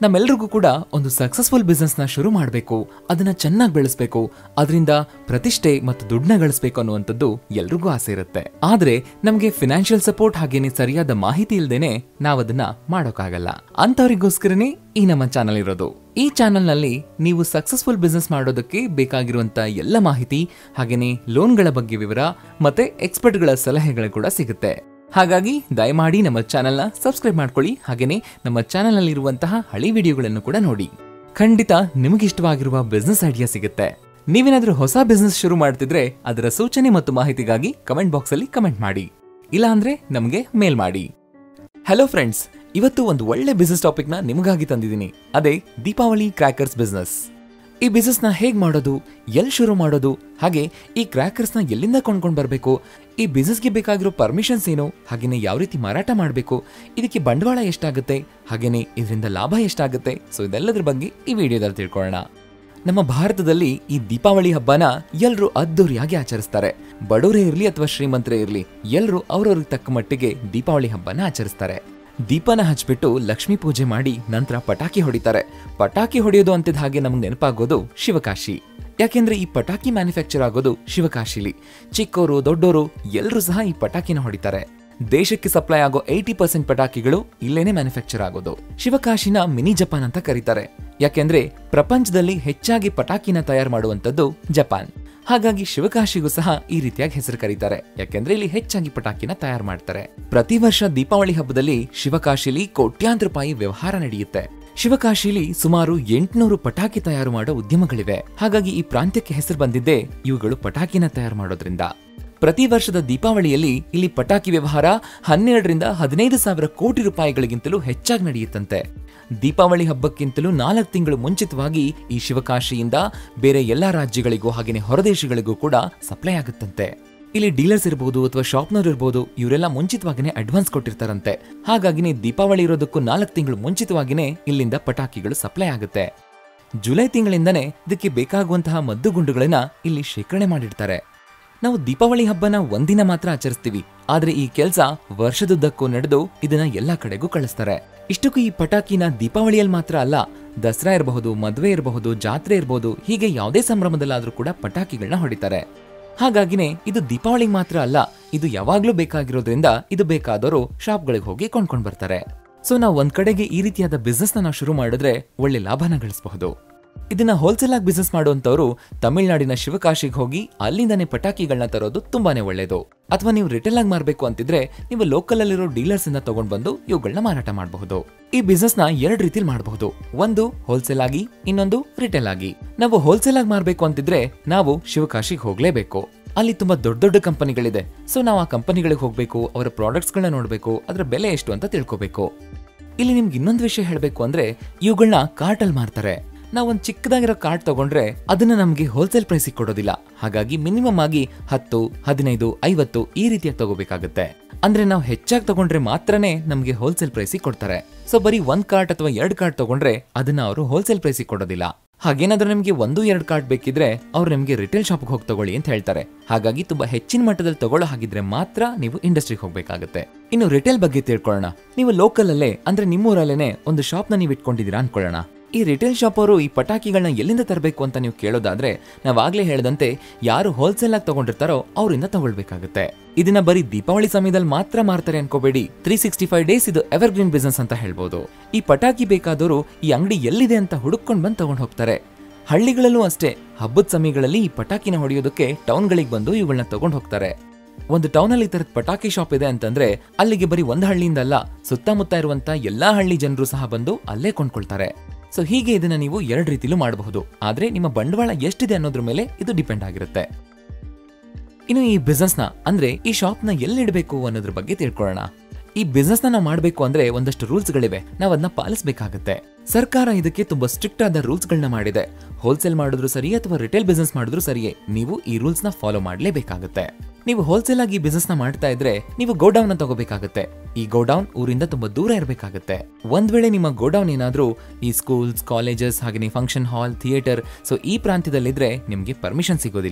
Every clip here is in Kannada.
ನಮ್ಮೆಲ್ರಿಗೂ ಕೂಡ ಒಂದು ಸಕ್ಸಸ್ಫುಲ್ ಬಿಸ್ನೆಸ್ ನ ಶುರು ಮಾಡಬೇಕು ಅದನ್ನ ಚೆನ್ನಾಗಿ ಬೆಳೆಸಬೇಕು ಅದರಿಂದ ಪ್ರತಿಷ್ಠೆ ಮತ್ತು ದುಡ್ಡನ್ನ ಗಳಿಸಬೇಕು ಅನ್ನುವಂಥದ್ದು ಎಲ್ರಿಗೂ ಆಸೆ ಇರುತ್ತೆ ಆದ್ರೆ ನಮಗೆ ಫಿನಾನ್ಷಿಯಲ್ ಸಪೋರ್ಟ್ ಹಾಗೇನೆ ಸರಿಯಾದ ಮಾಹಿತಿ ಇಲ್ದೇನೆ ನಾವದನ್ನ ಮಾಡೋಕ್ಕಾಗಲ್ಲ ಅಂತವರಿಗೋಸ್ಕರನೇ ಈ ನಮ್ಮ ಚಾನಲ್ ಇರೋದು ಈ ಚಾನೆಲ್ ನಲ್ಲಿ ನೀವು ಸಕ್ಸಸ್ಫುಲ್ ಬಿಸ್ನೆಸ್ ಮಾಡೋದಕ್ಕೆ ಬೇಕಾಗಿರುವಂತ ಎಲ್ಲ ಮಾಹಿತಿ ಹಾಗೇನೆ ಲೋನ್ಗಳ ಬಗ್ಗೆ ವಿವರ ಮತ್ತೆ ಎಕ್ಸ್ಪರ್ಟ್ಗಳ ಸಲಹೆಗಳು ಕೂಡ ಸಿಗುತ್ತೆ ಹಾಗಾಗಿ ದಯಮಾಡಿ ನಮ್ಮ ಚಾನೆಲ್ನ ಸಬ್ಸ್ಕ್ರೈಬ್ ಮಾಡ್ಕೊಳ್ಳಿ ಹಾಗೇನೆ ನಮ್ಮ ಚಾನೆಲ್ನಲ್ಲಿರುವಂತಹ ಹಳಿ ವಿಡಿಯೋಗಳನ್ನು ಕೂಡ ನೋಡಿ ಖಂಡಿತ ನಿಮಗಿಷ್ಟವಾಗಿರುವ ಬಿಸ್ನೆಸ್ ಐಡಿಯಾ ಸಿಗುತ್ತೆ ನೀವೇನಾದ್ರೂ ಹೊಸ ಬಿಸ್ನೆಸ್ ಶುರು ಮಾಡ್ತಿದ್ರೆ ಅದರ ಸೂಚನೆ ಮತ್ತು ಮಾಹಿತಿಗಾಗಿ ಕಮೆಂಟ್ ಬಾಕ್ಸ್ ಅಲ್ಲಿ ಕಮೆಂಟ್ ಮಾಡಿ ಇಲ್ಲ ಅಂದ್ರೆ ನಮಗೆ ಮೇಲ್ ಮಾಡಿ ಹಲೋ ಫ್ರೆಂಡ್ಸ್ ಇವತ್ತು ಒಂದು ಒಳ್ಳೆ ಬಿಸ್ನೆಸ್ ಟಾಪಿಕ್ನ ನಿಮಗಾಗಿ ತಂದಿದ್ದೀನಿ ಅದೇ ದೀಪಾವಳಿ ಕ್ರ್ಯಾಕರ್ಸ್ ಬಿಸ್ನೆಸ್ ಈ ಬಿಸ್ನೆಸ್ನ ಹೇಗ್ ಮಾಡೋದು ಎಲ್ಲಿ ಶುರು ಮಾಡೋದು ಹಾಗೆ ಈ ಕ್ರ್ಯಾಕರ್ಸ್ನ ಎಲ್ಲಿಂದ ಕೊಂಡ್ಕೊಂಡು ಬರಬೇಕು ಈ ಬಿಸ್ನೆಸ್ಗೆ ಬೇಕಾಗಿರೋ ಪರ್ಮಿಷನ್ಸ್ ಏನು ಹಾಗೇನೆ ಯಾವ ರೀತಿ ಮಾರಾಟ ಮಾಡಬೇಕು ಇದಕ್ಕೆ ಬಂಡವಾಳ ಎಷ್ಟಾಗುತ್ತೆ ಹಾಗೇನೆ ಇದರಿಂದ ಲಾಭ ಎಷ್ಟಾಗುತ್ತೆ ಸೊ ಇದೆಲ್ಲದ್ರ ಬಗ್ಗೆ ಈ ವಿಡಿಯೋದಲ್ಲಿ ತಿಳ್ಕೊಳ್ಳೋಣ ನಮ್ಮ ಭಾರತದಲ್ಲಿ ಈ ದೀಪಾವಳಿ ಹಬ್ಬನ ಎಲ್ಲರೂ ಅದ್ದೂರಿಯಾಗಿ ಆಚರಿಸ್ತಾರೆ ಬಡವರೇ ಇರ್ಲಿ ಅಥವಾ ಶ್ರೀಮಂತರೇ ಇರ್ಲಿ ಎಲ್ಲರೂ ಅವ್ರವ್ರಿಗೆ ತಕ್ಕ ಮಟ್ಟಿಗೆ ದೀಪಾವಳಿ ಹಬ್ಬನ ಆಚರಿಸ್ತಾರೆ ದೀಪನ ಹಚ್ಬಿಟ್ಟು ಲಕ್ಷ್ಮೀ ಪೂಜೆ ಮಾಡಿ ನಂತರ ಪಟಾಕಿ ಹೊಡಿತಾರೆ ಪಟಾಕಿ ಹೊಡೆಯೋದು ಅಂತಿದ್ದ ಹಾಗೆ ನಮ್ಗೆ ನೆನಪಾಗೋದು ಶಿವಕಾಶಿ ಯಾಕೆಂದ್ರೆ ಈ ಪಟಾಕಿ ಮ್ಯಾನುಫ್ಯಾಕ್ಚರ್ ಆಗೋದು ಶಿವಕಾಶಿಲಿ ಚಿಕ್ಕವರು ದೊಡ್ಡೋರು ಎಲ್ಲರೂ ಸಹ ಈ ಪಟಾಕಿನ ಹೊಡಿತಾರೆ ದೇಶಕ್ಕೆ ಸಪ್ಲೈ ಆಗೋ ಏಯ್ಟಿ ಪರ್ಸೆಂಟ್ ಪಟಾಕಿಗಳು ಇಲ್ಲೇನೆ ಮ್ಯಾನುಫ್ಯಾಕ್ಚರ್ ಆಗೋದು ಶಿವಕಾಶಿನ ಮಿನಿ ಜಪಾನ್ ಅಂತ ಕರೀತಾರೆ ಯಾಕೆಂದ್ರೆ ಪ್ರಪಂಚದಲ್ಲಿ ಹೆಚ್ಚಾಗಿ ಪಟಾಕಿನ ತಯಾರು ಮಾಡುವಂತದ್ದು ಜಪಾನ್ ಹಾಗಾಗಿ ಶಿವಕಾಶಿಗೂ ಸಹ ಈ ರೀತಿಯಾಗಿ ಹೆಸರು ಕರೀತಾರೆ ಯಾಕೆಂದ್ರೆ ಇಲ್ಲಿ ಹೆಚ್ಚಾಗಿ ಪಟಾಕಿನ ತಯಾರು ಮಾಡ್ತಾರೆ ಪ್ರತಿ ವರ್ಷ ದೀಪಾವಳಿ ಹಬ್ಬದಲ್ಲಿ ಶಿವಕಾಶಿಲಿ ಕೋಟ್ಯಾಂತರ ರೂಪಾಯಿ ವ್ಯವಹಾರ ನಡೆಯುತ್ತೆ ಶಿವಕಾಶಿಲಿ ಸುಮಾರು ಎಂಟುನೂರು ಪಟಾಕಿ ತಯಾರು ಮಾಡೋ ಉದ್ಯಮಗಳಿವೆ ಹಾಗಾಗಿ ಈ ಪ್ರಾಂತ್ಯಕ್ಕೆ ಹೆಸರು ಬಂದಿದ್ದೇ ಇವುಗಳು ಪಟಾಕಿನ ತಯಾರು ಮಾಡೋದ್ರಿಂದ ಪ್ರತಿ ವರ್ಷದ ದೀಪಾವಳಿಯಲ್ಲಿ ಇಲ್ಲಿ ಪಟಾಕಿ ವ್ಯವಹಾರ ಹನ್ನೆರಡರಿಂದ ಹದಿನೈದು ಸಾವಿರ ಕೋಟಿ ರೂಪಾಯಿಗಳಿಗಿಂತಲೂ ಹೆಚ್ಚಾಗಿ ನಡೆಯುತ್ತಂತೆ ದೀಪಾವಳಿ ಹಬ್ಬಕ್ಕಿಂತಲೂ ನಾಲ್ಕು ತಿಂಗಳು ಮುಂಚಿತವಾಗಿ ಈ ಶಿವಕಾಶಿಯಿಂದ ಬೇರೆ ಎಲ್ಲಾ ರಾಜ್ಯಗಳಿಗೂ ಹಾಗೆಯೇ ಹೊರದೇಶಗಳಿಗೂ ಕೂಡ ಸಪ್ಲೈ ಆಗುತ್ತಂತೆ ಇಲ್ಲಿ ಡೀಲರ್ಸ್ ಇರಬಹುದು ಅಥವಾ ಶಾಪ್ನವ್ರು ಇರಬಹುದು ಇವರೆಲ್ಲ ಮುಂಚಿತವಾಗಿನೇ ಅಡ್ವಾನ್ಸ್ ಕೊಟ್ಟಿರ್ತಾರಂತೆ ಹಾಗಾಗಿನೇ ದೀಪಾವಳಿ ಇರೋದಕ್ಕೂ ನಾಲ್ಕು ತಿಂಗಳು ಮುಂಚಿತವಾಗಿನೇ ಇಲ್ಲಿಂದ ಪಟಾಕಿಗಳು ಸಪ್ಲೈ ಆಗುತ್ತೆ ಜುಲೈ ತಿಂಗಳಿಂದನೇ ಇದಕ್ಕೆ ಬೇಕಾಗುವಂತಹ ಮದ್ದುಗುಂಡುಗಳನ್ನ ಇಲ್ಲಿ ಶೇಖರಣೆ ಮಾಡಿರ್ತಾರೆ ನಾವು ದೀಪಾವಳಿ ಹಬ್ಬನ ಒಂದಿನ ಮಾತ್ರ ಆಚರಿಸ್ತೀವಿ ಆದ್ರೆ ಈ ಕೆಲಸ ವರ್ಷದುದ್ದಕ್ಕೂ ನಡೆದು ಇದನ್ನ ಎಲ್ಲಾ ಕಡೆಗೂ ಕಳಿಸ್ತಾರೆ ಇಷ್ಟಕ್ಕೂ ಈ ಪಟಾಕಿನ ದೀಪಾವಳಿಯಲ್ಲಿ ಮಾತ್ರ ಅಲ್ಲ ದಸರಾ ಇರಬಹುದು ಮದುವೆ ಇರಬಹುದು ಜಾತ್ರೆ ಇರಬಹುದು ಹೀಗೆ ಯಾವುದೇ ಸಂಭ್ರಮದಲ್ಲಾದ್ರೂ ಕೂಡ ಪಟಾಕಿಗಳನ್ನ ಹೊಡಿತಾರೆ ಹಾಗಾಗಿನೇ ಇದು ದೀಪಾವಳಿಗೆ ಮಾತ್ರ ಅಲ್ಲ ಇದು ಯಾವಾಗ್ಲೂ ಬೇಕಾಗಿರೋದ್ರಿಂದ ಇದು ಬೇಕಾದವರು ಶಾಪ್ಗಳಿಗೆ ಹೋಗಿ ಕೊಂಡ್ಕೊಂಡ್ ಬರ್ತಾರೆ ಸೊ ನಾವು ಒಂದ್ ಕಡೆಗೆ ಈ ರೀತಿಯಾದ ಬಿಸ್ನೆಸ್ ನಾವು ಶುರು ಮಾಡಿದ್ರೆ ಒಳ್ಳೆ ಲಾಭನ ಗಳಿಸಬಹುದು ಇದನ್ನ ಹೋಲ್ಸೇಲ್ ಆಗಿ ಬಿಸ್ನೆಸ್ ಮಾಡುವಂತವರು ತಮಿಳುನಾಡಿನ ಶಿವಕಾಶಿಗೆ ಹೋಗಿ ಅಲ್ಲಿಂದಾನೇ ಪಟಾಕಿಗಳನ್ನ ತರೋದು ತುಂಬಾನೇ ಒಳ್ಳೇದು ಅಥವಾ ನೀವು ರಿಟೇಲ್ ಆಗಿ ಮಾರಬೇಕು ಅಂತಿದ್ರೆ ನೀವು ಲೋಕಲ್ ಅಲ್ಲಿರೋ ಡೀಲರ್ಸ್ ಇಂದ ತಗೊಂಡ್ ಬಂದು ಇವುಗಳನ್ನ ಮಾರಾಟ ಮಾಡಬಹುದು ಈ ಬಿಸ್ನೆಸ್ ನ ಎರಡ್ ರೀತಿಲಿ ಮಾಡಬಹುದು ಒಂದು ಹೋಲ್ಸೇಲ್ ಆಗಿ ಇನ್ನೊಂದು ರಿಟೇಲ್ ಆಗಿ ನಾವು ಹೋಲ್ಸೇಲ್ ಆಗಿ ಮಾರಬೇಕು ಅಂತಿದ್ರೆ ನಾವು ಶಿವಕಾಶಿಗೆ ಹೋಗ್ಲೇಬೇಕು ಅಲ್ಲಿ ತುಂಬಾ ದೊಡ್ಡ ದೊಡ್ಡ ಕಂಪನಿಗಳಿದೆ ಸೊ ನಾವು ಆ ಕಂಪನಿಗಳಿಗೆ ಹೋಗ್ಬೇಕು ಅವರ ಪ್ರಾಡಕ್ಟ್ಸ್ ಗಳನ್ನ ನೋಡ್ಬೇಕು ಅದರ ಬೆಲೆ ಎಷ್ಟು ಅಂತ ತಿಳ್ಕೊಬೇಕು ಇಲ್ಲಿ ನಿಮ್ಗೆ ಇನ್ನೊಂದು ವಿಷಯ ಹೇಳಬೇಕು ಅಂದ್ರೆ ಇವುಗಳನ್ನ ಕಾರ್ಟ್ ಅಲ್ಲಿ ಮಾರ್ತಾರೆ ನಾವು ಒಂದು ಚಿಕ್ಕದಾಗಿರೋ ಕಾರ್ಡ್ ತಗೊಂಡ್ರೆ ಅದನ್ನ ನಮಗೆ ಹೋಲ್ಸೇಲ್ ಪ್ರೈಸಿಗೆ ಕೊಡೋದಿಲ್ಲ ಹಾಗಾಗಿ ಮಿನಿಮಮ್ ಆಗಿ ಹತ್ತು ಹದಿನೈದು ಐವತ್ತು ಈ ರೀತಿಯಾಗಿ ತಗೋಬೇಕಾಗುತ್ತೆ ಅಂದ್ರೆ ನಾವು ಹೆಚ್ಚಾಗಿ ತಗೊಂಡ್ರೆ ಮಾತ್ರನೇ ನಮಗೆ ಹೋಲ್ಸೇಲ್ ಪ್ರೈಸಿಗೆ ಕೊಡ್ತಾರೆ ಸೊ ಬರೀ ಒಂದ್ ಕಾರ್ಟ್ ಅಥವಾ ಎರಡ್ ಕಾರ್ಡ್ ತಗೊಂಡ್ರೆ ಅದನ್ನ ಅವರು ಹೋಲ್ಸೇಲ್ ಪ್ರೈಸಿಗೆ ಕೊಡೋದಿಲ್ಲ ಹಾಗೇನಾದ್ರೂ ನಿಮಗೆ ಒಂದು ಎರಡು ಕಾರ್ಡ್ ಬೇಕಿದ್ರೆ ಅವ್ರು ನಿಮಗೆ ರಿಟೇಲ್ ಶಾಪ್ಗೆ ಹೋಗಿ ತಗೊಳ್ಳಿ ಅಂತ ಹೇಳ್ತಾರೆ ಹಾಗಾಗಿ ತುಂಬಾ ಹೆಚ್ಚಿನ ಮಟ್ಟದಲ್ಲಿ ತಗೊಳ್ಳೋ ಹಾಗಿದ್ರೆ ಮಾತ್ರ ನೀವು ಇಂಡಸ್ಟ್ರಿಗೆ ಹೋಗ್ಬೇಕಾಗುತ್ತೆ ಇನ್ನು ರಿಟೇಲ್ ಬಗ್ಗೆ ತಿಳ್ಕೊಳ್ಳೋಣ ನೀವು ಲೋಕಲ್ ಅಲ್ಲೇ ಅಂದ್ರೆ ನಿಮ್ಮೂರಲ್ಲೇನೆ ಒಂದು ಶಾಪ್ನ ನೀವು ಇಟ್ಕೊಂಡಿದ್ದೀರಾ ಅನ್ಕೊಳ್ಳೋಣ ಈ ರಿಟೇಲ್ ಶಾಪ್ ಅವರು ಈ ಪಟಾಕಿಗಳನ್ನ ಎಲ್ಲಿಂದ ತರಬೇಕು ಅಂತ ನೀವು ಕೇಳೋದಾದ್ರೆ ನಾವಾಗ್ಲೇ ಹೇಳ್ದಂತೆ ಯಾರು ಹೋಲ್ಸೇಲ್ ಆಗಿ ತಗೊಂಡಿರ್ತಾರೋ ಅವರಿಂದ ತಗೊಳ್ಬೇಕಾಗುತ್ತೆ ಇದನ್ನ ಬರೀ ದೀಪಾವಳಿ ಸಮಯದಲ್ಲಿ ಮಾತ್ರ ಮಾರ್ತಾರೆ ಅನ್ಕೋಬೇಡಿ ತ್ರೀ ಸಿಕ್ಸ್ಟಿ ಫೈವ್ ಡೇಸ್ ಇದು ಎವರ್ ಗ್ರೀನ್ ಬಿಸ್ನೆಸ್ ಅಂತ ಹೇಳ್ಬೋದು ಈ ಪಟಾಕಿ ಬೇಕಾದವರು ಈ ಅಂಗಡಿ ಎಲ್ಲಿದೆ ಅಂತ ಹುಡುಕೊಂಡು ಬಂದು ತಗೊಂಡು ಹೋಗ್ತಾರೆ ಹಳ್ಳಿಗಳಲ್ಲೂ ಅಷ್ಟೇ ಹಬ್ಬದ ಸಮಯಗಳಲ್ಲಿ ಈ ಪಟಾಕಿನ ಹೊಡೆಯೋದಕ್ಕೆ ಟೌನ್ಗಳಿಗೆ ಬಂದು ಇವುಗಳನ್ನ ತಗೊಂಡು ಹೋಗ್ತಾರೆ ಒಂದು ಟೌನ್ ಅಲ್ಲಿ ತರದ ಪಟಾಕಿ ಶಾಪ್ ಇದೆ ಅಂತಂದ್ರೆ ಅಲ್ಲಿಗೆ ಬರೀ ಒಂದು ಹಳ್ಳಿಯಿಂದ ಅಲ್ಲ ಸುತ್ತಮುತ್ತ ಇರುವಂತ ಎಲ್ಲಾ ಹಳ್ಳಿ ಜನರು ಸಹ ಬಂದು ಅಲ್ಲೇ ಕೊಂಡ್ಕೊಳ್ತಾರೆ ಸೊ ಹೀಗೆ ಇದನ್ನ ನೀವು ಎರಡು ರೀತಿಲೂ ಮಾಡಬಹುದು ಆದ್ರೆ ನಿಮ್ಮ ಬಂಡವಾಳ ಎಷ್ಟಿದೆ ಅನ್ನೋದ್ರ ಮೇಲೆ ಇದು ಡಿಪೆಂಡ್ ಆಗಿರುತ್ತೆ ಇನ್ನು ಈ ಬಿಸ್ನೆಸ್ ನ ಅಂದ್ರೆ ಈ ಶಾಪ್ ನ ಎಲ್ಲಿಡಬೇಕು ಅನ್ನೋದ್ರ ಬಗ್ಗೆ ತಿಳ್ಕೊಳ್ಳೋಣ ಈ ಬಿಸ್ನೆಸ್ ನಾವು ಮಾಡಬೇಕು ಅಂದ್ರೆ ಒಂದಷ್ಟು ರೂಲ್ಸ್ ಗಳಿವೆ ನಾವು ಅದನ್ನ ಪಾಲಿಸಬೇಕಾಗುತ್ತೆ ಸರ್ಕಾರ ಇದಕ್ಕೆ ತುಂಬಾ ಸ್ಟ್ರಿಕ್ಟ್ ಆದ ರೂಲ್ಸ್ ಗಳನ್ನ ಮಾಡಿದೆ ಹೋಲ್ಸೇಲ್ ಮಾಡಿದ್ರು ಸರಿ ಅಥವಾ ರಿಟೇಲ್ ಬಿಸ್ನೆಸ್ ಮಾಡಿದ್ರು ಸರಿಯೇ ನೀವು ಈ ರೂಲ್ಸ್ ನ ಫಾಲೋ ಮಾಡಲೇಬೇಕಾಗುತ್ತೆ ನೀವು ಹೋಲ್ಸೇಲ್ ಆಗಿ ಬಿಸ್ನೆಸ್ ನ ಮಾಡ್ತಾ ಇದ್ರೆ ನೀವು ಗೋಡೌನ್ ತಗೋಬೇಕಾಗುತ್ತೆ ಈ ಗೋಡೌನ್ ಊರಿಂದ ತುಂಬಾ ದೂರ ಇರಬೇಕಾಗುತ್ತೆ ಒಂದ್ ವೇಳೆ ನಿಮ್ಮ ಗೋಡೌನ್ ಏನಾದ್ರೂ ಈ ಸ್ಕೂಲ್ಸ್ ಕಾಲೇಜಸ್ ಹಾಗೆ ಫಂಕ್ಷನ್ ಹಾಲ್ ಥಿಯೇಟರ್ ಸೊ ಈ ಪ್ರಾಂತ್ಯದಲ್ಲಿದ್ರೆ ನಿಮ್ಗೆ ಪರ್ಮಿಷನ್ ಸಿಗೋದಿಲ್ಲ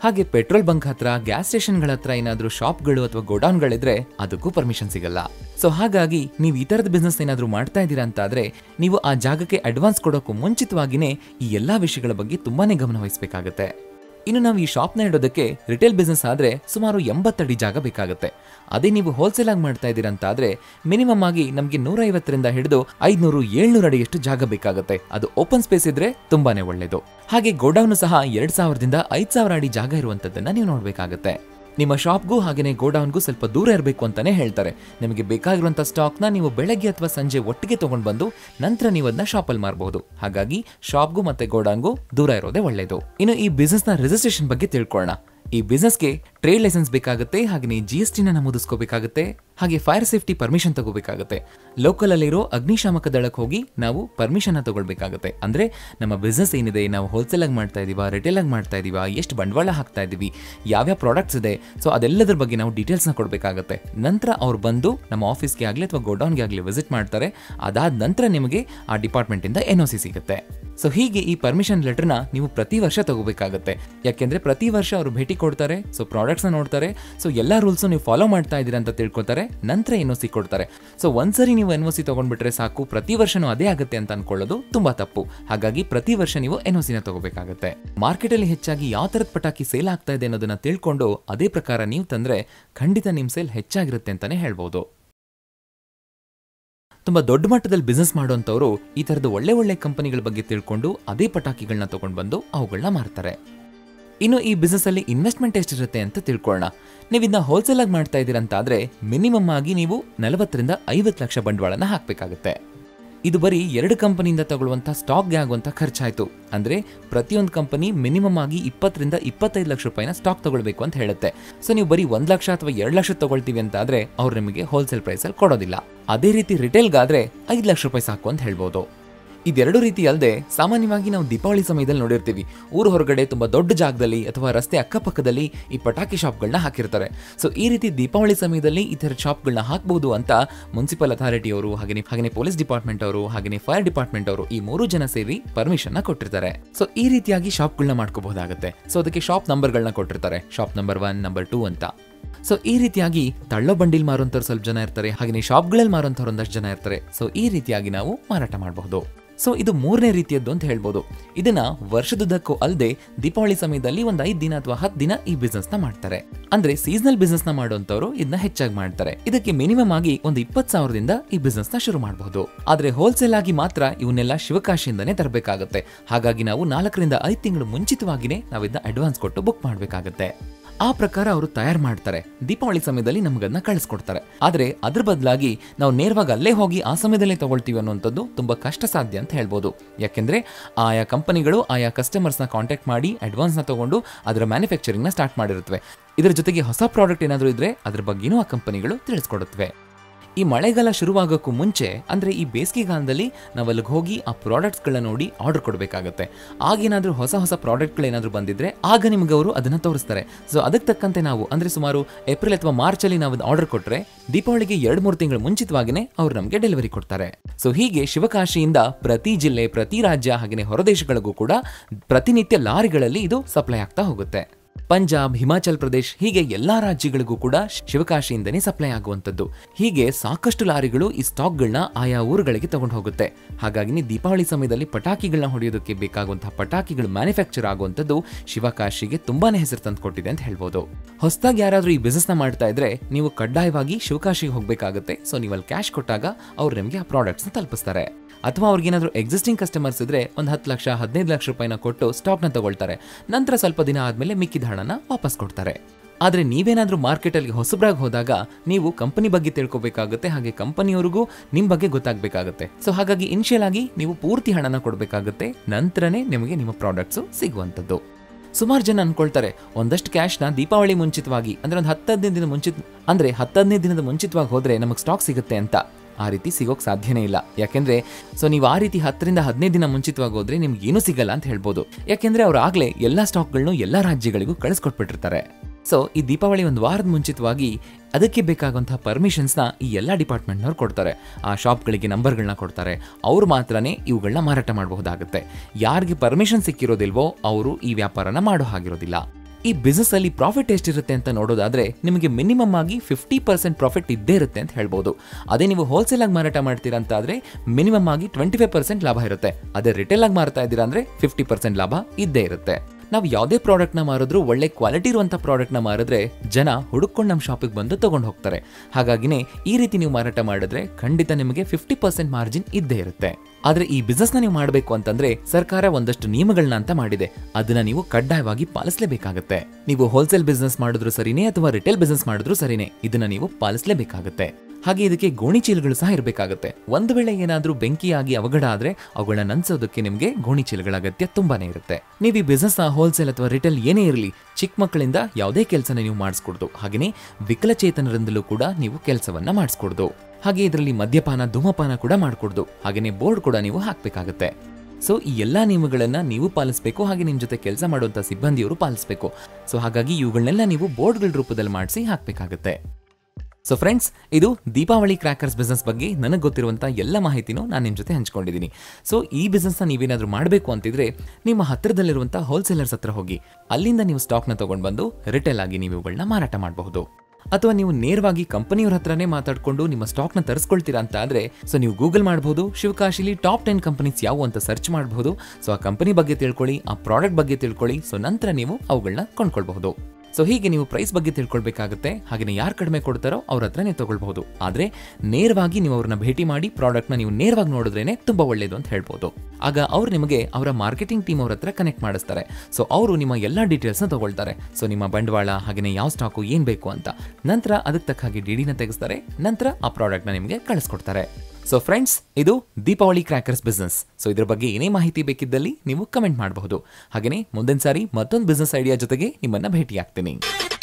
ಹಾಗೆ ಪೆಟ್ರೋಲ್ ಬಂಕ್ ಹತ್ರ ಗ್ಯಾಸ್ ಸ್ಟೇಷನ್ಗಳ ಹತ್ರ ಏನಾದ್ರೂ ಶಾಪ್ಗಳು ಅಥವಾ ಗೋಡೌನ್ಗಳಿದ್ರೆ ಅದಕ್ಕೂ ಪರ್ಮಿಷನ್ ಸಿಗಲ್ಲ ಸೊ ಹಾಗಾಗಿ ನೀವು ಈ ತರದ ಬಿಸ್ನೆಸ್ ಏನಾದ್ರೂ ಮಾಡ್ತಾ ಇದ್ದೀರಾ ಅಂತ ಆದ್ರೆ ನೀವು ಆ ಜಾಗಕ್ಕೆ ಅಡ್ವಾನ್ಸ್ ಕೊಡೋಕ್ಕೂ ಮುಂಚಿತವಾಗಿನೇ ಈ ಎಲ್ಲಾ ವಿಷಯಗಳ ಬಗ್ಗೆ ತುಂಬಾನೇ ಗಮನ ವಹಿಸಬೇಕಾಗತ್ತೆ ಇನ್ನು ನಾವು ಈ ಶಾಪ್ನ ಇಡೋದಕ್ಕೆ ರಿಟೇಲ್ ಬಿಸ್ನೆಸ್ ಆದ್ರೆ ಸುಮಾರು ಎಂಬತ್ತಡಿ ಜಾಗ ಬೇಕಾಗುತ್ತೆ ಅದೇ ನೀವು ಹೋಲ್ಸೇಲ್ ಆಗಿ ಮಾಡ್ತಾ ಇದ್ದೀರಾ ಅಂತ ಆದ್ರೆ ಮಿನಿಮಮ್ ಆಗಿ ನಮಗೆ ನೂರ ಐವತ್ತರಿಂದ ಹಿಡಿದು ಐದ್ನೂರು ಏಳ್ನೂರು ಅಡಿಯಷ್ಟು ಜಾಗ ಬೇಕಾಗುತ್ತೆ ಅದು ಓಪನ್ ಸ್ಪೇಸ್ ಇದ್ರೆ ತುಂಬಾನೇ ಒಳ್ಳೇದು ಹಾಗೆ ಗೋಡೌನ್ ಸಹ ಎರಡ್ ಸಾವಿರದಿಂದ ಐದ್ ಸಾವಿರ ಅಡಿ ಜಾಗ ಇರುವಂತದ್ದನ್ನ ನೀವು ನೋಡ್ಬೇಕಾಗತ್ತೆ ನಿಮ್ಮ ಶಾಪ್ಗೂ ಹಾಗೆಯೇ ಗೋಡೌನ್ಗೂ ಸ್ವಲ್ಪ ದೂರ ಇರಬೇಕು ಅಂತಾನೆ ಹೇಳ್ತಾರೆ ನಿಮಗೆ ಬೇಕಾಗಿರುವಂಥ ಸ್ಟಾಕ್ನ ನೀವು ಬೆಳಗ್ಗೆ ಅಥವಾ ಸಂಜೆ ಒಟ್ಟಿಗೆ ತಗೊಂಡು ಬಂದು ನಂತರ ನೀವು ಅದನ್ನ ಶಾಪಲ್ಲಿ ಮಾರಬಹುದು ಹಾಗಾಗಿ ಶಾಪ್ಗೂ ಮತ್ತೆ ಗೋಡೌನ್ಗೂ ದೂರ ಇರೋದೇ ಒಳ್ಳೆಯದು ಇನ್ನು ಈ ಬಿಸ್ನೆಸ್ನ ರಿಜಿಸ್ಟ್ರೇಷನ್ ಬಗ್ಗೆ ತಿಳ್ಕೊಳ್ಳೋಣ ಈ ಬಿಸ್ನೆಸ್ಗೆ ಟ್ರೇಡ್ ಲೈಸೆನ್ಸ್ ಬೇಕಾಗುತ್ತೆ ಹಾಗೆ ಜಿ ಎಸ್ ಟಿನ ನಮೂದಿಸ್ಕೋಬೇಕಾಗುತ್ತೆ ಹಾಗೆ ಫೈರ್ ಸೇಫ್ಟಿ ಪರ್ಮಿಷನ್ ತಗೋಬೇಕಾಗುತ್ತೆ ಲೋಕಲ್ ಅಲ್ಲಿರೋ ಅಗ್ನಿಶಾಮಕ ದಳಕ್ಕೆ ಹೋಗಿ ನಾವು ಪರ್ಮಿಷನ್ ತಗೊಳ್ಬೇಕಾಗುತ್ತೆ ಅಂದ್ರೆ ನಮ್ಮ ಬಿಸ್ನೆಸ್ ಏನಿದೆ ನಾವು ಹೋಲ್ಸೇಲ್ ಆಗಿ ಮಾಡ್ತಾ ಇದೀವಾ ರಿಟೇಲ್ ಆಗಿ ಮಾಡ್ತಾ ಇದೀವಾ ಎಷ್ಟು ಬಂಡವಾಳ ಹಾಕ್ತಾ ಇದೀವಿ ಯಾವ್ಯಾವ ಪ್ರಾಡಕ್ಟ್ಸ್ ಇದೆ ಸೊ ಅದೆಲ್ಲದರ ಬಗ್ಗೆ ನಾವು ಡೀಟೇಲ್ಸ್ನ ಕೊಡಬೇಕಾಗುತ್ತೆ ನಂತರ ಅವ್ರು ಬಂದು ನಮ್ಮ ಆಫೀಸ್ಗೆ ಆಗಲಿ ಅಥವಾ ಗೋಡೌನ್ಗೆ ಆಗಲಿ ವಿಸಿಟ್ ಮಾಡ್ತಾರೆ ಅದಾದ ನಂತರ ನಿಮಗೆ ಆ ಡಿಪಾರ್ಟ್ಮೆಂಟಿಂದ ಎನ್ ಒ ಸಿ ಸಿಗುತ್ತೆ ಸೊ ಹೀಗೆ ಈ ಪರ್ಮಿಷನ್ ಲೆಟರ್ನ ನೀವು ಪ್ರತಿ ವರ್ಷ ತಗೋಬೇಕಾಗುತ್ತೆ ಯಾಕೆಂದ್ರೆ ಪ್ರತಿ ವರ್ಷ ಅವರು ಭೇಟಿ ಕೊಡ್ತಾರೆ ಸೊ ಪ್ರಾಡಕ್ಟ್ಸ್ನ ನೋಡ್ತಾರೆ ಸೊ ಎಲ್ಲ ರೂಲ್ಸು ನೀವು ಫಾಲೋ ಮಾಡ್ತಾ ಇದ್ದೀರಾ ಅಂತ ತಿಳ್ಕೊತಾರೆ ನಂತರ ಎನ್ ಒ ಸಿ ಕೊಡ್ತಾರೆ ಸೊ ಒಂದ್ಸರಿ ನೀವು ಎನ್ ಒ ಸಿ ತಗೊಂಡ್ಬಿಟ್ರೆ ಸಾಕು ಪ್ರತಿ ವರ್ಷನೂ ಅದೇ ಆಗುತ್ತೆ ಅಂತ ಅನ್ಕೊಳ್ಳೋದು ತುಂಬಾ ತಪ್ಪು ಹಾಗಾಗಿ ಪ್ರತಿ ವರ್ಷ ನೀವು ಎನ್ ಒ ಸಿನ ತಗೋಬೇಕಾಗುತ್ತೆ ಮಾರ್ಕೆಟಲ್ಲಿ ಹೆಚ್ಚಾಗಿ ಯಾವ ತರದ ಪಟಾಕಿ ಸೇಲ್ ಆಗ್ತಾ ಇದೆ ಅನ್ನೋದನ್ನ ತಿಳ್ಕೊಂಡು ಅದೇ ಪ್ರಕಾರ ನೀವು ತಂದ್ರೆ ಖಂಡಿತ ನಿಮ್ ಸೇಲ್ ಹೆಚ್ಚಾಗಿರುತ್ತೆ ಅಂತಾನೆ ಹೇಳ್ಬೋದು ತುಂಬಾ ದೊಡ್ಡ ಮಟ್ಟದಲ್ಲಿ ಬಿಸ್ನೆಸ್ ಮಾಡುವಂತವರು ಈ ತರದ ಒಳ್ಳೆ ಒಳ್ಳೆ ಕಂಪನಿಗಳ ಬಗ್ಗೆ ತಿಳ್ಕೊಂಡು ಅದೇ ಪಟಾಕಿಗಳನ್ನ ತಗೊಂಡು ಬಂದು ಅವುಗಳನ್ನ ಮಾರ್ತಾರೆ ಇನ್ನು ಈ ಬಿಸ್ನೆಸ್ ಅಲ್ಲಿ ಇನ್ವೆಸ್ಟ್ಮೆಂಟ್ ಎಷ್ಟಿರುತ್ತೆ ಅಂತ ತಿಳ್ಕೊಳ್ಳೋಣ ನೀವು ಇದನ್ನ ಹೋಲ್ಸೇಲ್ ಆಗಿ ಮಾಡ್ತಾ ಇದ್ದೀರಾ ಅಂತ ಆದ್ರೆ ಮಿನಿಮಮ್ ಆಗಿ ನೀವು ನಲವತ್ತರಿಂದ ಐವತ್ತು ಲಕ್ಷ ಬಂಡವಾಳನ ಹಾಕಬೇಕಾಗುತ್ತೆ ಇದು ಬರೀ ಎರಡು ಕಂಪನಿಯಿಂದ ತಗೊಳ್ಳುವಂಥ ಸ್ಟಾಕ್ಗೆ ಆಗುವಂಥ ಖರ್ಚಾಯಿತು ಅಂದ್ರೆ ಪ್ರತಿಯೊಂದು ಕಂಪನಿ ಮಿನಿಮಮ್ ಆಗಿ ಇಪ್ಪತ್ತರಿಂದ ಇಪ್ಪತ್ತೈದು ಲಕ್ಷ ರೂಪಾಯಿನ ಸ್ಟಾಕ್ ತಗೊಳ್ಬೇಕು ಅಂತ ಹೇಳುತ್ತೆ ಸೊ ನೀವು ಬರೀ ಒಂದು ಲಕ್ಷ ಅಥವಾ ಎರಡು ಲಕ್ಷ ತಗೊಳ್ತೀವಿ ಅಂತ ಆದ್ರೆ ಅವ್ರು ನಿಮಗೆ ಹೋಲ್ಸೇಲ್ ಪ್ರೈಸಲ್ಲಿ ಕೊಡೋದಿಲ್ಲ ಅದೇ ರೀತಿ ರಿಟೇಲ್ಗಾದ್ರೆ ಐದು ಲಕ್ಷ ರೂಪಾಯಿ ಸಾಕು ಅಂತ ಹೇಳ್ಬೋದು ಇದೆರಡು ರೀತಿ ಅಲ್ಲದೆ ಸಾಮಾನ್ಯವಾಗಿ ನಾವು ದೀಪಾವಳಿ ಸಮಯದಲ್ಲಿ ನೋಡಿರ್ತೀವಿ ಊರು ಹೊರಗಡೆ ತುಂಬಾ ದೊಡ್ಡ ಜಾಗದಲ್ಲಿ ಅಥವಾ ರಸ್ತೆ ಅಕ್ಕಪಕ್ಕದಲ್ಲಿ ಈ ಪಟಾಕಿ ಶಾಪ್ಗಳನ್ನ ಹಾಕಿರ್ತಾರೆ ಸೊ ಈ ರೀತಿ ದೀಪಾವಳಿ ಸಮಯದಲ್ಲಿ ಈ ಥರ ಶಾಪ್ಗಳನ್ನ ಹಾಕ್ಬಹುದು ಅಂತ ಮುನ್ಸಿಪಲ್ ಅಥಾರಿಟಿ ಅವರು ಹಾಗೆ ಹಾಗೆ ಪೊಲೀಸ್ ಡಿಪಾರ್ಟ್ಮೆಂಟ್ ಅವರು ಹಾಗೆ ಫೈರ್ ಡಿಪಾರ್ಟ್ಮೆಂಟ್ ಅವರು ಈ ಮೂರು ಜನ ಸೇರಿ ಪರ್ಮಿಷನ್ ಕೊಟ್ಟಿರ್ತಾರೆ ಸೊ ಈ ರೀತಿಯಾಗಿ ಶಾಪ್ಗಳನ್ನ ಮಾಡ್ಕೋಬಹುದಾಗುತ್ತೆ ಸೊ ಅದಕ್ಕೆ ಶಾಪ್ ನಂಬರ್ಗಳನ್ನ ಕೊಟ್ಟಿರ್ತಾರೆ shop number one number two ಅಂತ ಸೊ ಈ ರೀತಿಯಾಗಿ ತಳ್ಳೋ ಬಂಡಿಲ್ ಮಾರುವಂತವ್ರು ಸ್ವಲ್ಪ ಜನ ಇರ್ತಾರೆ ಹಾಗೆ ಶಾಪ್ಗಳಲ್ಲಿ ಮಾರುವಂತವ್ರು ಒಂದಷ್ಟು ಜನ ಇರ್ತಾರೆ ಸೊ ಈ ರೀತಿಯಾಗಿ ನಾವು ಮಾರಾಟ ಮಾಡಬಹುದು ಸೊ ಇದು ಮೂರನೇ ರೀತಿಯದ್ದು ಅಂತ ಹೇಳ್ಬೋದು ಇದನ್ನ ವರ್ಷದುದ್ದಕ್ಕೂ ಅಲ್ಲದೆ ದೀಪಾವಳಿ ಸಮಯದಲ್ಲಿ ಒಂದು ಐದು ದಿನ ಅಥವಾ ಹತ್ತು ದಿನ ಈ ಬಿಸ್ನೆಸ್ ನ ಮಾಡ್ತಾರೆ ಅಂದ್ರೆ ಸೀಸನಲ್ ಬಿಸ್ನೆಸ್ ನ ಮಾಡುವಂತವ್ರು ಇದನ್ನ ಹೆಚ್ಚಾಗಿ ಮಾಡ್ತಾರೆ ಇದಕ್ಕೆ ಮಿನಿಮಮ್ ಆಗಿ ಒಂದು ಇಪ್ಪತ್ತು ಸಾವಿರದಿಂದ ಈ ಬಿಸ್ನೆಸ್ ನ ಶುರು ಮಾಡಬಹುದು ಆದ್ರೆ ಹೋಲ್ಸೇಲ್ ಆಗಿ ಮಾತ್ರ ಇವನ್ನೆಲ್ಲ ಶಿವಕಾಶಿಯಿಂದನೇ ತರಬೇಕಾಗುತ್ತೆ ಹಾಗಾಗಿ ನಾವು ನಾಲ್ಕರಿಂದ ಐದು ತಿಂಗಳು ಮುಂಚಿತವಾಗಿನೇ ನಾವು ಇದನ್ನ ಅಡ್ವಾನ್ಸ್ ಕೊಟ್ಟು ಬುಕ್ ಮಾಡಬೇಕಾಗುತ್ತೆ ಆ ಪ್ರಕಾರ ಅವರು ತಯಾರು ಮಾಡ್ತಾರೆ ದೀಪಾವಳಿ ಸಮಯದಲ್ಲಿ ನಮಗದನ್ನ ಕಳಿಸ್ಕೊಡ್ತಾರೆ ಆದ್ರೆ ಅದ್ರ ಬದಲಾಗಿ ನಾವು ನೇರವಾಗಿ ಅಲ್ಲೇ ಹೋಗಿ ಆ ಸಮಯದಲ್ಲೇ ತಗೊಳ್ತೀವಿ ಅನ್ನುವಂಥದ್ದು ತುಂಬಾ ಕಷ್ಟ ಸಾಧ್ಯ ಅಂತ ಹೇಳ್ಬೋದು ಯಾಕೆಂದ್ರೆ ಆಯಾ ಕಂಪನಿಗಳು ಆಯಾ ಕಸ್ಟಮರ್ಸ್ನ ಕಾಂಟ್ಯಾಕ್ಟ್ ಮಾಡಿ ಅಡ್ವಾನ್ಸ್ನ ತಗೊಂಡು ಅದರ ಮ್ಯಾನುಫ್ಯಾಕ್ಚರಿಂಗ್ನ ಸ್ಟಾರ್ಟ್ ಮಾಡಿರುತ್ತವೆ ಇದರ ಜೊತೆಗೆ ಹೊಸ ಪ್ರಾಡಕ್ಟ್ ಏನಾದರೂ ಇದ್ರೆ ಅದ್ರ ಬಗ್ಗೆನೂ ಆ ಕಂಪನಿಗಳು ತಿಳಿಸ್ಕೊಡುತ್ತವೆ ಈ ಮಳೆಗಾಲ ಶುರುವಾಗೋಕ್ಕೂ ಮುಂಚೆ ಅಂದ್ರೆ ಈ ಬೇಸಿಗೆಗಾಲದಲ್ಲಿ ನಾವು ಅಲ್ಲಿಗೆ ಹೋಗಿ ಆ ಪ್ರಾಡಕ್ಟ್ಸ್ಗಳನ್ನ ನೋಡಿ ಆರ್ಡರ್ ಕೊಡಬೇಕಾಗತ್ತೆ ಆಗೇನಾದ್ರೂ ಹೊಸ ಹೊಸ ಪ್ರಾಡಕ್ಟ್ಗಳೇನಾದ್ರೂ ಬಂದಿದ್ರೆ ಆಗ ನಿಮ್ಗೆ ಅವರು ಅದನ್ನ ತೋರಿಸ್ತಾರೆ ಸೊ ಅದಕ್ಕೆ ತಕ್ಕಂತೆ ನಾವು ಅಂದ್ರೆ ಸುಮಾರು ಏಪ್ರಿಲ್ ಅಥವಾ ಮಾರ್ಚ್ ಅಲ್ಲಿ ನಾವು ಆರ್ಡರ್ ಕೊಟ್ರೆ ದೀಪಾವಳಿಗೆ ಎರಡು ಮೂರು ತಿಂಗಳು ಮುಂಚಿತವಾಗಿನೇ ಅವ್ರು ನಮಗೆ ಡೆಲಿವರಿ ಕೊಡ್ತಾರೆ ಸೊ ಹೀಗೆ ಶಿವಕಾಶಿಯಿಂದ ಪ್ರತಿ ಜಿಲ್ಲೆ ಪ್ರತಿ ರಾಜ್ಯ ಹಾಗೆಯೇ ಹೊರದೇಶಗಳಿಗೂ ಕೂಡ ಪ್ರತಿನಿತ್ಯ ಲಾರಿಗಳಲ್ಲಿ ಇದು ಸಪ್ಲೈ ಆಗ್ತಾ ಹೋಗುತ್ತೆ ಪಂಜಾಬ್ ಹಿಮಾಚಲ್ ಪ್ರದೇಶ್ ಹೀಗೆ ಎಲ್ಲಾ ರಾಜ್ಯಗಳಿಗೂ ಕೂಡ ಶಿವಕಾಶಿಯಿಂದನೇ ಸಪ್ಲೈ ಆಗುವಂತದ್ದು ಹೀಗೆ ಸಾಕಷ್ಟು ಲಾರಿಗಳು ಈ ಸ್ಟಾಕ್ಗಳನ್ನ ಆಯಾ ಊರುಗಳಿಗೆ ತಗೊಂಡು ಹೋಗುತ್ತೆ ಹಾಗಾಗಿ ದೀಪಾವಳಿ ಸಮಯದಲ್ಲಿ ಪಟಾಕಿಗಳನ್ನ ಹೊಡೆಯೋದಕ್ಕೆ ಬೇಕಾಗುವಂತಹ ಪಟಾಕಿಗಳು ಮ್ಯಾನುಫ್ಯಾಕ್ಚರ್ ಆಗುವಂತದ್ದು ಶಿವಕಾಶಿಗೆ ತುಂಬಾನೇ ಹೆಸರು ತಂದುಕೊಟ್ಟಿದೆ ಅಂತ ಹೇಳ್ಬೋದು ಹೊಸದಾಗಿ ಯಾರಾದ್ರೂ ಈ ಬಿಸ್ನೆಸ್ ನ ಮಾಡ್ತಾ ಇದ್ರೆ ನೀವು ಕಡ್ಡಾಯವಾಗಿ ಶಿವಕಾಶಿಗೆ ಹೋಗ್ಬೇಕಾಗುತ್ತೆ ಸೊ ನೀವು ಅಲ್ಲಿ ಕ್ಯಾಶ್ ಕೊಟ್ಟಾಗ ಅವ್ರು ನಿಮಗೆ ಆ ಪ್ರಾಡಕ್ಟ್ಸ್ ನ ತಲುಪಿಸ್ತಾರೆ ಅಥವಾ ಅವ್ರಿಗೇನಾದ್ರೂ ಎಕ್ಸಿಸ್ಟಿಂಗ್ ಕಸ್ಟಮರ್ಸ್ ಇದ್ರೆ ಒಂದು ಹತ್ತು ಲಕ್ಷ ಹದಿನೈದು ಲಕ್ಷ ರೂಪಾಯಿನ ಕೊಟ್ಟು ಸ್ಟಾಕ್ನ ತಗೊಳ್ತಾರೆ ನಂತರ ಸ್ವಲ್ಪ ದಿನ ಆದ್ಮೇಲೆ ಮಿಕ್ಕಿದ ಹಣನ ವಾಪಸ್ ಕೊಡ್ತಾರೆ ಆದ್ರೆ ನೀವೇನಾದ್ರೂ ಮಾರ್ಕೆಟಲ್ಲಿ ಹೊಸಬ್ರಾಗಿ ಹೋದಾಗ ನೀವು ಕಂಪನಿ ಬಗ್ಗೆ ತಿಳ್ಕೊಬೇಕಾಗುತ್ತೆ ಹಾಗೆ ಕಂಪನಿಯವರಿಗೂ ನಿಮ್ ಬಗ್ಗೆ ಗೊತ್ತಾಗಬೇಕಾಗುತ್ತೆ ಸೊ ಹಾಗಾಗಿ ಇನಿಷಿಯಲ್ ಆಗಿ ನೀವು ಪೂರ್ತಿ ಹಣನ ಕೊಡಬೇಕಾಗುತ್ತೆ ನಂತರನೇ ನಿಮಗೆ ನಿಮ್ಮ ಪ್ರಾಡಕ್ಟ್ಸ್ ಸಿಗುವಂಥದ್ದು ಸುಮಾರು ಜನ ಅನ್ಕೊಳ್ತಾರೆ ಒಂದಷ್ಟು ಕ್ಯಾಶ್ನ ದೀಪಾವಳಿ ಮುಂಚಿತವಾಗಿ ಅಂದ್ರೆ ಒಂದು ಹತ್ತು ಹದಿನೈದು ದಿನ ಮುಂಚಿತ ಅಂದ್ರೆ ಹತ್ತು ಹದಿನೈದು ದಿನದ ಮುಂಚಿತವಾಗಿ ಹೋದ್ರೆ ನಮಗೆ ಸ್ಟಾಕ್ ಸಿಗುತ್ತೆ ಅಂತ ಆ ರೀತಿ ಸಿಗೋಕ್ ಸಾಧ್ಯನೇ ಇಲ್ಲ ಯಾಕೆಂದ್ರೆ ಸೊ ನೀವು ಆ ರೀತಿ ಹತ್ತರಿಂದ ಹದಿನೈದು ದಿನ ಮುಂಚಿತವಾಗಿ ಹೋದ್ರೆ ನಿಮ್ಗೆ ಏನೂ ಸಿಗಲ್ಲ ಅಂತ ಹೇಳ್ಬೋದು ಯಾಕೆಂದ್ರೆ ಅವ್ರು ಆಗ್ಲೇ ಎಲ್ಲಾ ಸ್ಟಾಕ್ಗಳನ್ನು ಎಲ್ಲಾ ರಾಜ್ಯಗಳಿಗೂ ಕಳಿಸ್ಕೊಟ್ಬಿಟ್ಟಿರ್ತಾರೆ ಸೊ ಈ ದೀಪಾವಳಿ ಒಂದು ವಾರದ ಮುಂಚಿತವಾಗಿ ಅದಕ್ಕೆ ಬೇಕಾಗುವಂತಹ ಪರ್ಮಿಷನ್ಸ್ನ ಈ ಎಲ್ಲ ಡಿಪಾರ್ಟ್ಮೆಂಟ್ನವ್ರು ಕೊಡ್ತಾರೆ ಆ ಶಾಪ್ಗಳಿಗೆ ನಂಬರ್ಗಳನ್ನ ಕೊಡ್ತಾರೆ ಅವ್ರು ಮಾತ್ರನೇ ಇವುಗಳನ್ನ ಮಾರಾಟ ಮಾಡಬಹುದಾಗುತ್ತೆ ಯಾರಿಗೆ ಪರ್ಮಿಷನ್ ಸಿಕ್ಕಿರೋದಿಲ್ವೋ ಅವರು ಈ ವ್ಯಾಪಾರನ ಮಾಡೋ ಹಾಗಿರೋದಿಲ್ಲ ಈ ಬಿಸ್ನೆಸ್ ಅಲ್ಲಿ ಪ್ರಾಫಿಟ್ ಎಷ್ಟಿರುತ್ತೆ ಅಂತ ನೋಡೋದಾದ್ರೆ ನಿಮಗೆ ಮಿನಿಮಮ್ ಆಗಿ ಫಿಫ್ಟಿ ಪರ್ಸೆಂಟ್ ಪ್ರಾಫಿಟ್ ಇದ್ದೇ ಇರುತ್ತೆ ಅಂತ ಹೇಳ್ಬೋದು ಅದೇ ನೀವು ಹೋಲ್ಸೇಲ್ ಆಗಿ ಮಾರಾಟ ಮಾಡ್ತೀರಾ ಅಂತ ಆದ್ರೆ ಮಿನಿಮಮ್ ಆಗಿ ಟ್ವೆಂಟಿ ಫೈವ್ ಪರ್ಸೆಂಟ್ ಲಾಭ ಇರುತ್ತೆ ಅದೇ ರಿಟೇಲ್ ಆಗಿ ಮಾರ್ತಾ ಇದ್ದೀರಾ ಅಂದ್ರೆ ಫಿಫ್ಟಿ ಪರ್ಸೆಂಟ್ ಲಾಭ ಇದ್ದೇ ಇರುತ್ತೆ ನಾವು ಯಾವುದೇ ಪ್ರಾಡಕ್ಟ್ನ ಮಾರಿದ್ರು ಒಳ್ಳೆ ಕ್ವಾಲಿಟಿ ಇರುವಂಥ ಪ್ರಾಡಕ್ಟ್ನ ಮಾರಿದ್ರೆ ಜನ ಹುಡುಕೊಂಡು ನಮ್ಮ ಶಾಪಿಗೆ ಬಂದು ತಗೊಂಡು ಹೋಗ್ತಾರೆ ಹಾಗಾಗಿನೇ ಈ ರೀತಿ ನೀವು ಮಾರಾಟ ಮಾಡಿದ್ರೆ ಖಂಡಿತ ನಿಮಗೆ ಫಿಫ್ಟಿ ಪರ್ಸೆಂಟ್ ಮಾರ್ಜಿನ್ ಇದ್ದೇ ಇರುತ್ತೆ ಆದ್ರೆ ಈ ಬಿಸ್ನೆಸ್ನ ನೀವು ಮಾಡಬೇಕು ಅಂತಂದ್ರೆ ಸರ್ಕಾರ ಒಂದಷ್ಟು ನಿಯಮಗಳನ್ನ ಅಂತ ಮಾಡಿದೆ ಅದನ್ನ ನೀವು ಕಡ್ಡಾಯವಾಗಿ ಪಾಲಿಸಲೇಬೇಕಾಗುತ್ತೆ ನೀವು ಹೋಲ್ಸೇಲ್ ಬಿಸ್ನೆಸ್ ಮಾಡಿದ್ರು ಸರಿನೇ ಅಥವಾ ರಿಟೇಲ್ ಬಿಸ್ನೆಸ್ ಮಾಡಿದ್ರು ಸರಿನೇ ಇದನ್ನ ನೀವು ಪಾಲಿಸಲೇಬೇಕಾಗುತ್ತೆ ಹಾಗೆ ಇದಕ್ಕೆ ಗೋಣಿ ಚೀಲಗಳು ಸಹ ಇರಬೇಕಾಗುತ್ತೆ ಒಂದು ವೇಳೆ ಏನಾದ್ರೂ ಬೆಂಕಿಯಾಗಿ ಅವಘಡ ಆದ್ರೆ ಅವುಗಳನ್ನ ನನ್ಸೋದಕ್ಕೆ ನಿಮಗೆ ಗೋಣಿ ಚೀಲಗಳ ಅಗತ್ಯ ತುಂಬಾನೇ ಇರುತ್ತೆ ನೀವು ಈ ಬಿಸ್ನೆಸ್ ಹೋಲ್ಸೇಲ್ ಅಥವಾ ರಿಟೇಲ್ ಏನೇ ಇರಲಿ ಚಿಕ್ಕ ಮಕ್ಕಳಿಂದ ಯಾವುದೇ ಕೆಲಸನ ನೀವು ಮಾಡಿಸ್ಕೊಡ್ದು ಹಾಗೆಯೇ ವಿಕಲಚೇತನರಿಂದಲೂ ಕೂಡ ನೀವು ಕೆಲಸವನ್ನ ಮಾಡಿಸ್ಕೊಡ್ದು ಹಾಗೆ ಇದರಲ್ಲಿ ಮದ್ಯಪಾನ ಧೂಮಪಾನ ಕೂಡ ಮಾಡ್ಕೊಡ್ದು ಹಾಗೆಯೇ ಬೋರ್ಡ್ ಕೂಡ ನೀವು ಹಾಕ್ಬೇಕಾಗುತ್ತೆ ಸೊ ಈ ಎಲ್ಲಾ ನಿಯಮಗಳನ್ನ ನೀವು ಪಾಲಿಸಬೇಕು ಹಾಗೆ ನಿಮ್ಮ ಜೊತೆ ಕೆಲಸ ಮಾಡುವಂತ ಸಿಬ್ಬಂದಿಯವರು ಪಾಲಿಸಬೇಕು ಸೊ ಹಾಗಾಗಿ ಇವುಗಳನ್ನೆಲ್ಲ ನೀವು ಬೋರ್ಡ್ಗಳ ರೂಪದಲ್ಲಿ ಮಾಡಿಸಿ ಹಾಕ್ಬೇಕಾಗುತ್ತೆ ಸೊ ಫ್ರೆಂಡ್ಸ್ ಇದು ದೀಪಾವಳಿ ಕ್ರ್ಯಾಕರ್ಸ್ ಬಿಸ್ನೆಸ್ ಬಗ್ಗೆ ನನಗೆ ಗೊತ್ತಿರುವಂಥ ಎಲ್ಲ ಮಾಹಿತಿನೂ ನಾನು ನಿಮ್ಮ ಜೊತೆ ಹಂಚ್ಕೊಂಡಿದ್ದೀನಿ ಸೊ ಈ ಬಿಸ್ನೆಸ್ನ ನೀವೇನಾದರೂ ಮಾಡಬೇಕು ಅಂತಿದ್ರೆ ನಿಮ್ಮ ಹತ್ತಿರದಲ್ಲಿರುವಂಥ ಹೋಲ್ಸೇಲರ್ಸ್ ಹತ್ರ ಹೋಗಿ ಅಲ್ಲಿಂದ ನೀವು ಸ್ಟಾಕ್ನ ತೊಗೊಂಡು ಬಂದು ರಿಟೇಲ್ ಆಗಿ ನೀವು ಇವುಗಳನ್ನ ಮಾರಾಟ ಮಾಡಬಹುದು ಅಥವಾ ನೀವು ನೇರವಾಗಿ ಕಂಪನಿಯವ್ರ ಹತ್ರನೇ ಮಾತಾಡ್ಕೊಂಡು ನಿಮ್ಮ ಸ್ಟಾಕ್ನ ತರಿಸ್ಕೊಳ್ತೀರಾ ಅಂತ ಆದರೆ ಸೊ ನೀವು ಗೂಗಲ್ ಮಾಡಬಹುದು ಶಿವಕಾಶಿಲಿ ಟಾಪ್ ಟೆನ್ ಕಂಪನೀಸ್ ಯಾವುವು ಅಂತ ಸರ್ಚ್ ಮಾಡಬಹುದು ಸೊ ಆ ಕಂಪನಿ ಬಗ್ಗೆ ತಿಳ್ಕೊಳ್ಳಿ ಆ ಪ್ರಾಡಕ್ಟ್ ಬಗ್ಗೆ ತಿಳ್ಕೊಳ್ಳಿ ಸೊ ನಂತರ ನೀವು ಅವುಗಳನ್ನ ಕೊಂಡ್ಕೊಳ್ಬಹುದು ಸೊ ಹೀಗೆ ನೀವು ಪ್ರೈಸ್ ಬಗ್ಗೆ ತಿಳ್ಕೊಳ್ಬೇಕಾಗುತ್ತೆ ಹಾಗೆ ಯಾರು ಕಡಿಮೆ ಕೊಡ್ತಾರೋ ಅವ್ರ ಹತ್ರನೇ ತಗೊಳ್ಬಹುದು ಆದ್ರೆ ನೇರವಾಗಿ ನೀವು ಅವ್ರನ್ನ ಭೇಟಿ ಮಾಡಿ ಪ್ರಾಡಕ್ಟ್ನ ನೀವು ನೇರವಾಗಿ ನೋಡಿದ್ರೇನೆ ತುಂಬಾ ಒಳ್ಳೇದು ಅಂತ ಹೇಳ್ಬೋದು ಆಗ ಅವ್ರು ನಿಮಗೆ ಅವರ ಮಾರ್ಕೆಟಿಂಗ್ ಟೀಮ್ ಅವ್ರ ಹತ್ರ ಕನೆಕ್ಟ್ ಮಾಡಿಸ್ತಾರೆ ಸೊ ಅವರು ನಿಮ್ಮ ಎಲ್ಲ ಡೀಟೇಲ್ಸ್ನ ತಗೊಳ್ತಾರೆ ಸೊ ನಿಮ್ಮ ಬಂಡವಾಳ ಹಾಗೆಯೇ ಯಾವ ಸ್ಟಾಕು ಏನ್ ಬೇಕು ಅಂತ ನಂತರ ಅದಕ್ಕೆ ತಕ್ಕ ಹಾಗೆ ಡಿಡಿನ ತೆಗೆಸ್ತಾರೆ ನಂತರ ಆ ಪ್ರಾಡಕ್ಟ್ನ ನಿಮಗೆ ಕಳಿಸ್ಕೊಡ್ತಾರೆ ಸೊ ಫ್ರೆಂಡ್ಸ್ ಇದು ದೀಪಾವಳಿ ಕ್ರ್ಯಾಕರ್ಸ್ ಬಿಸ್ನೆಸ್ ಸೊ ಇದ್ರ ಬಗ್ಗೆ ಏನೇ ಮಾಹಿತಿ ಬೇಕಿದ್ದಲ್ಲಿ ನೀವು ಕಮೆಂಟ್ ಮಾಡಬಹುದು ಹಾಗೆಯೇ ಮುಂದಿನ ಸಾರಿ ಮತ್ತೊಂದು ಬಿಸ್ನೆಸ್ ಐಡಿಯಾ ಜೊತೆಗೆ ನಿಮ್ಮನ್ನ ಭೇಟಿ ಆಗ್ತೀನಿ